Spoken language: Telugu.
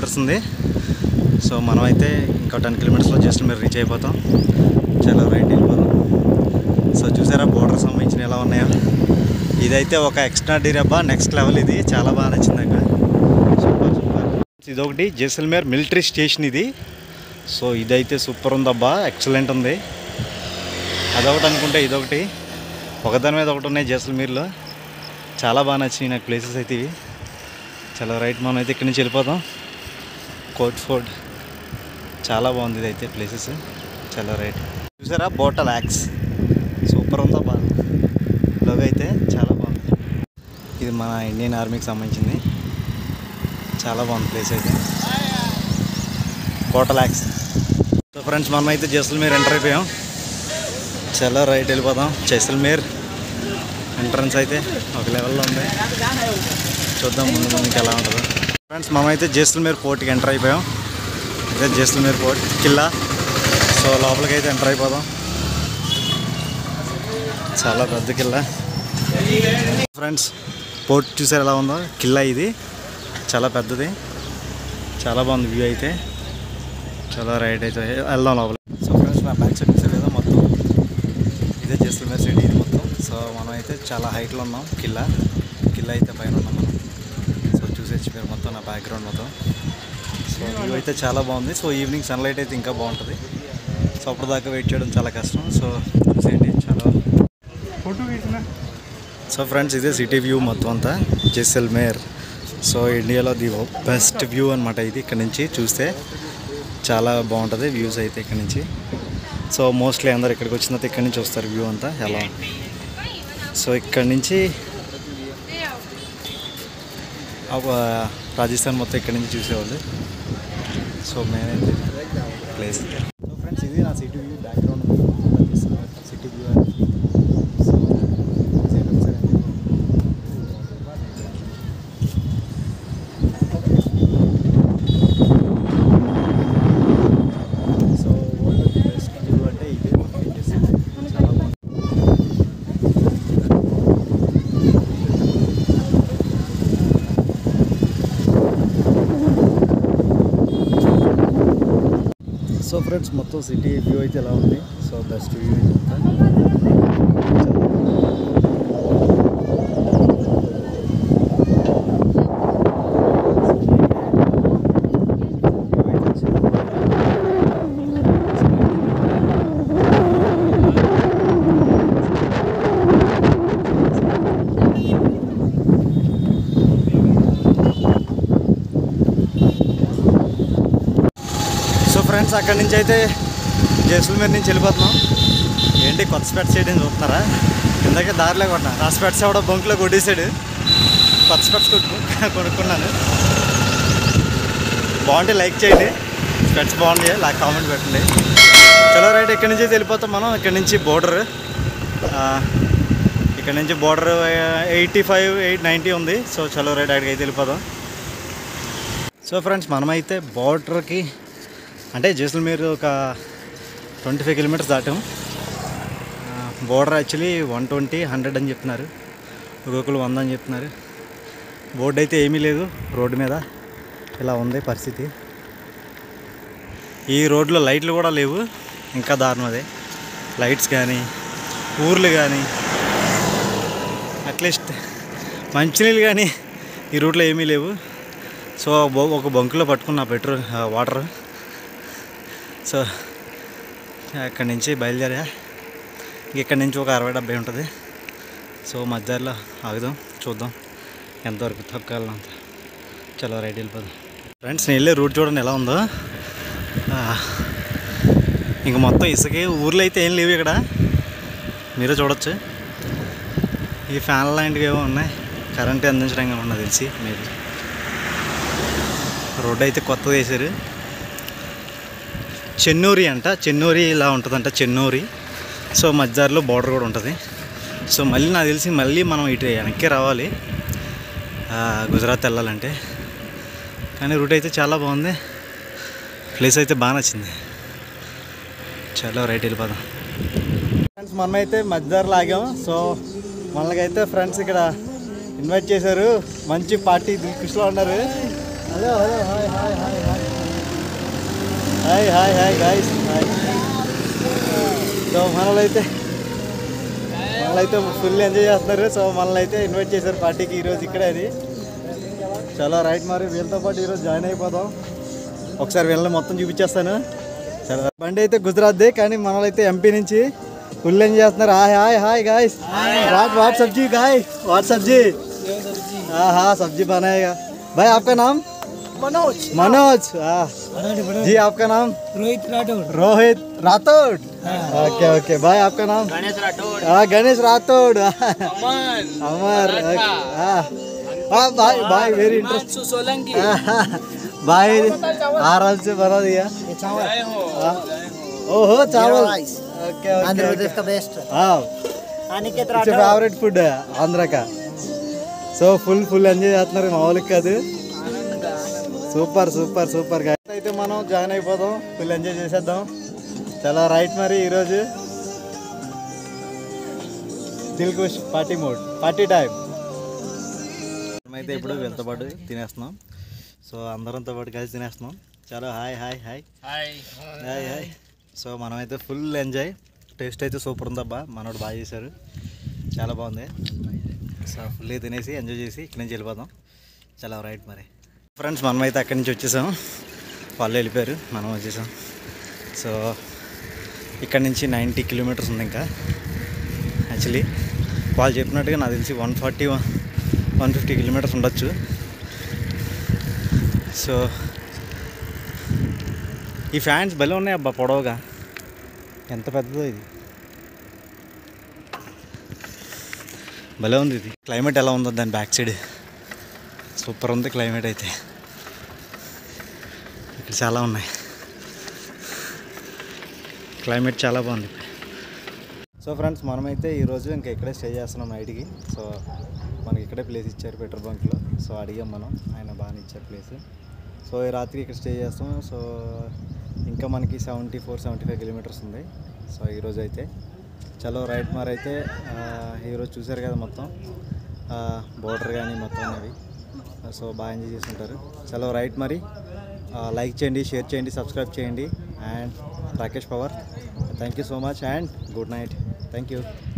కిలోమీటర్స్ ఉంది సో మనమైతే ఇంకో టెన్ కిలోమీటర్స్లో జస్ట్ మీరు రీచ్ అయిపోతాం చాలా రైట్ వెళ్ళిపోదాం సో చూసారా బోర్డర్ సంబంధించిన ఎలా ఉన్నాయో ఇదైతే ఒక ఎక్స్ట్రా డీరబ్బా నెక్స్ట్ లెవెల్ ఇది చాలా బాగా నచ్చింది నాకు సూపర్ సూపర్ ఇదొకటి జైసల్మేర్ మిలిటరీ స్టేషన్ ఇది సో ఇదైతే సూపర్ ఉందబ్బా ఎక్సలెంట్ ఉంది అదొకటి అనుకుంటే ఇదొకటి ఒకదాని మీద ఒకటి ఉన్నాయి జైసల్మీర్లో చాలా బాగా నచ్చినాయి నాకు ప్లేసెస్ అయితే ఇవి చాలా రైట్ మనం అయితే ఇక్కడి నుంచి వెళ్ళిపోతాం కోట్ ఫోర్డ్ చాలా బాగుంది ఇదైతే ప్లేసెస్ చాలా రైట్ చూసారా బోటల్ యాక్స్ సూపర్ ఉందా బాగా లోగో అయితే చాలా బాగుంది ఇది మన ఇండియన్ ఆర్మీకి సంబంధించింది చాలా బాగుంది ప్లేస్ అయితే బోటల్ యాక్స్ సో ఫ్రెండ్స్ మనం అయితే జైసల్మేర్ ఎంటర్ అయిపోయాం చాలా రైట్ వెళ్ళిపోదాం జైసల్మేర్ ఎంట్రన్స్ అయితే ఒక లెవెల్లో ఉంది చూద్దాం ముందు ముందుకు ఎలా ఉంటుందో ఫ్రెండ్స్ మనమైతే జైసల్మేర్ పోర్ట్కి ఎంటర్ అయిపోయాం ఇదే జైసల్మేర్ పోర్ట్ కిల్లా సో లోపలికి అయితే ఎంటర్ అయిపోదాం చాలా పెద్ద కిల్లా ఫ్రెండ్స్ పోర్ట్ చూసారు ఎలా ఉందో కిల్లా ఇది చాలా పెద్దది చాలా బాగుంది వ్యూ అయితే చాలా రైట్ అయితే వెళ్దాం లోపల సో ఫ్రెండ్స్ నా బ్యాక్ సైడ్ చూసారు కదా మొత్తం ఇదే జైసల్మేర్ సిటీ ఇది మొత్తం సో మనం అయితే చాలా హైట్లో ఉన్నాం కిల్లా కిల్లా అయితే పైన ఉన్నాం మనం సో చూసేసి మీరు మొత్తం నా బ్యాక్గ్రౌండ్ మొత్తం సో వ్యూ అయితే చాలా బాగుంది సో ఈవినింగ్ సన్లైట్ అయితే ఇంకా బాగుంటుంది సో అప్పటిదాకా వెయిట్ చేయడం చాలా కష్టం సో చూసేయండి చాలా సో ఫ్రెండ్స్ ఇదే సిటీ వ్యూ మొత్తం అంతా జైసల్మేర్ సో ఇండియాలో ది బెస్ట్ వ్యూ అనమాట ఇది ఇక్కడ నుంచి చూస్తే చాలా బాగుంటుంది వ్యూస్ అయితే ఇక్కడ నుంచి సో మోస్ట్లీ అందరు ఇక్కడికి వచ్చిన తర్వాత ఇక్కడ నుంచి వస్తారు వ్యూ అంతా ఎలా సో ఇక్కడ నుంచి ఒక రాజస్థాన్ మొత్తం ఇక్కడ నుంచి చూసేవాళ్ళు సో మేమైతే ప్లేస్ సో ఫ్రెండ్స్ ఇది నా city view background city view so side ఒకసారి సో వరల్డ్ బెస్ట్ వ్యూ అంటే ఇదే మనకి ఇండియా చాలా బాగుంది సో ఫ్రెండ్స్ మొత్తం సిటీ వ్యూ అయితే ఎలా ఉంది సో బెస్ట్ వ్యూ ఇదంతా సో ఫ్రెండ్స్ అక్కడి నుంచి అయితే జైసల్మేర్ నుంచి వెళ్ళిపోతున్నాం ఏంటి కొత్త స్పెట్స్ చేయడం చూస్తున్నారా ఇందాకే దారిలో కొన్నా ఆ స్పెట్స్ ఎవడో బంక్లో కొట్టేశాడు కొత్త స్పెట్స్ కొట్టు కొనుక్కున్నాను బాగుంటే లైక్ చేయండి స్పెట్స్ బాగుంది నాకు కామెంట్ పెట్టండి చలో రైట్ ఇక్కడి నుంచి అయితే వెళ్ళిపోతాం మనం ఇక్కడి నుంచి బోర్డర్ ఇక్కడ నుంచి border eighty five eight ninety ఉంది సో చలో రైట్ అక్కడికి అయితే వెళ్ళిపోదాం సో ఫ్రెండ్స్ మనమైతే బార్డర్కి అంటే జైసల్మేర్ ఒక ట్వంటీ ఫైవ్ కిలోమీటర్స్ దాటాం border actually one twenty hundred అని చెప్తున్నారు ఒక్కొక్కరు వంద అని చెప్తున్నారు బోర్డు అయితే ఏమీ లేదు రోడ్డు మీద ఇలా ఉంది పరిస్థితి ఈ రోడ్లో లైట్లు కూడా లేవు ఇంకా దారుణం అదే లైట్స్ కానీ ఊర్లు కానీ అట్లీస్ట్ మంచినీళ్ళు కానీ ఈ రూట్లో ఏమీ లేవు సో బొ- ఒక బంకులో పట్టుకున్న పెట్రోల్ ఆ, వాటర్ సో అక్కడి నుంచి బయలుదేరా ఇక్కడి నుంచి ఒక అరవై డెబ్బై ఉంటుంది సో మధ్యలో ఆగుదాం చూద్దాం ఎంతవరకు తగ్గలం అంత చలో రైట్ వెళ్ళిపోదాం ఫ్రెండ్స్ నేను వెళ్ళే రూట్ చూడండి ఎలా ఉందో ఆ, ఇంక మొత్తం ఇసుకే ఊర్లో అయితే ఏం లేవు ఇక్కడ మీరే చూడొచ్చు ఈ ఫ్యాన్ లాంటివి ఏవో ఉన్నాయి కరెంట్ అందించడానికి ఉన్నది తెలిసి మీరు రోడ్ అయితే కొత్తది వేసారు చెన్నూరి అంట చెన్నూరి ఇలా ఉంటుందంట చెన్నూరి సో మధ్యదారిలో బార్డర్ కూడా ఉంటుంది సో మళ్ళీ నాకు తెలిసి మళ్ళీ మనం ఇటు వెనక్కి రావాలి ఆ, గుజరాత్ వెళ్ళాలంటే కానీ రూట్ అయితే చాలా బాగుంది ప్లేస్ అయితే బాగా నచ్చింది చాలా రైట్ వెళ్ళిపోదాం ఫ్రెండ్స్ మనమైతే మధ్యదారిలో ఆగాం సో మనకైతే ఫ్రెండ్స్ ఇక్కడ ఇన్వైట్ చేశారు మంచి పార్టీ దిల్కుష్లో ఉన్నారు hello hello hi hi hi hi hi hi hi guys hi so మనలైతే మనలైతే ఫుల్ ఎంజాయ్ చేస్తున్నారు సో మనల్ని అయితే ఇన్వైట్ చేశారు పార్టీకి ఈరోజు ఇక్కడే అది చాలా రైట్ మరి వీళ్ళతో పాటు ఈరోజు జాయిన్ అయిపోదాం ఒకసారి వీళ్ళని మొత్తం చూపించేస్తాను చాలా బండి అయితే గుజరాత్దే కానీ మనలైతే ఎంపీ నుంచి ఫుల్ ఎంజాయ్ చేస్తున్నారు hi hi hi guys what what sabzi guy what sabzi हाँ हाँ सब्जी बनाएगा भाई आपका नाम मनोज मनोज हाँ जी आपका नाम रोहित राठौर रोहित राठौड़ ओके ओके भाई आपका नाम गणेश राठौर हाँ गणेश राठौड़ अमन अमर okay, हाँ हाँ भाई भाई वेरी इंटरेस्ट सोलंकी भाई आराम से बना दिया हाँ। ओहो चावल ओके आंध्र ओके प्रदेश का बेस्ट हाँ अनिकेत ఇట్స్ ఫేవరెట్ ఫుడ్ ఆంధ్రక సో ఫుల్ ఫుల్ ఎంజాయ్ చేస్తున్నారు మామూలుగా కాదు సూపర్ సూపర్ సూపర్ గా అయితే మనం జాయిన్ అయిపోదాం ఫుల్ ఎంజాయ్ చేసేద్దాం చాలా రైట్ మరి ఈరోజు Dil Khush party mode party time అయితే ఇప్పుడు వీళ్ళతో పాటు తినేస్తున్నాం సో అందరంతో పాటు కలిసి తినేస్తున్నాం చాలా hi hi hi hi hi hi so మనమైతే ఫుల్ ఎంజాయ్ టేస్ట్ అయితే సూపర్ ఉందబ్బా మనోడు బాగా చేశారు చాలా బాగుంది సో ఫుల్ తినేసి ఎంజాయ్ చేసి ఇక్కడి నుంచి వెళ్ళిపోదాం చాలా రైట్ మరి ఫ్రెండ్స్ మనమైతే అక్కడి నుంచి వచ్చేసాం వాళ్ళు వెళ్ళిపోయారు మనం వచ్చేసాం సో ఇక్కడ నుంచి నైంటీ కిలోమీటర్స్ ఉంది ఇంకా యాక్చువల్లీ వాళ్ళు చెప్పినట్టుగా నాకు తెలిసి one forty one fifty kilometres ఉండొచ్చు సో ఈ ఫ్యాన్స్ భలే ఉన్నాయి అబ్బా పొడవుగా ఎంత పెద్దదో ఇది భలే ఉంది ఇది క్లైమేట్ ఎలా ఉందో దాని బ్యాక్ సైడ్ సూపర్ ఉంది క్లైమేట్ అయితే ఇక్కడ చాలా ఉన్నాయి క్లైమేట్ చాలా బాగుంది సో ఫ్రెండ్స్ మనమైతే ఈరోజు ఇంకా ఇక్కడే స్టే చేస్తున్నాం నైట్కి సో మనకి ఇక్కడే ప్లేస్ ఇచ్చారు పెట్రోల్ బంక్లో సో అడిగాం మనం ఆయన బాగానే ఇచ్చారు ప్లేస్ సో ఈ రాత్రి ఇక్కడ స్టే చేస్తాం సో ఇంకా మనకి seventy four seventy five kilometres ఉంది సో ఈరోజు అయితే చలో రైట్ మార్ అయితే ఆ, ఈరోజు చూసారు కదా మొత్తం బోర్డర్ కానీ మొత్తం అవి సో బాగా ఎంజాయ్ చేస్తుంటారు చలో రైట్ మరి లైక్ చేయండి షేర్ చేయండి సబ్స్క్రైబ్ చేయండి and Rakesh power thank you so much and good night thank you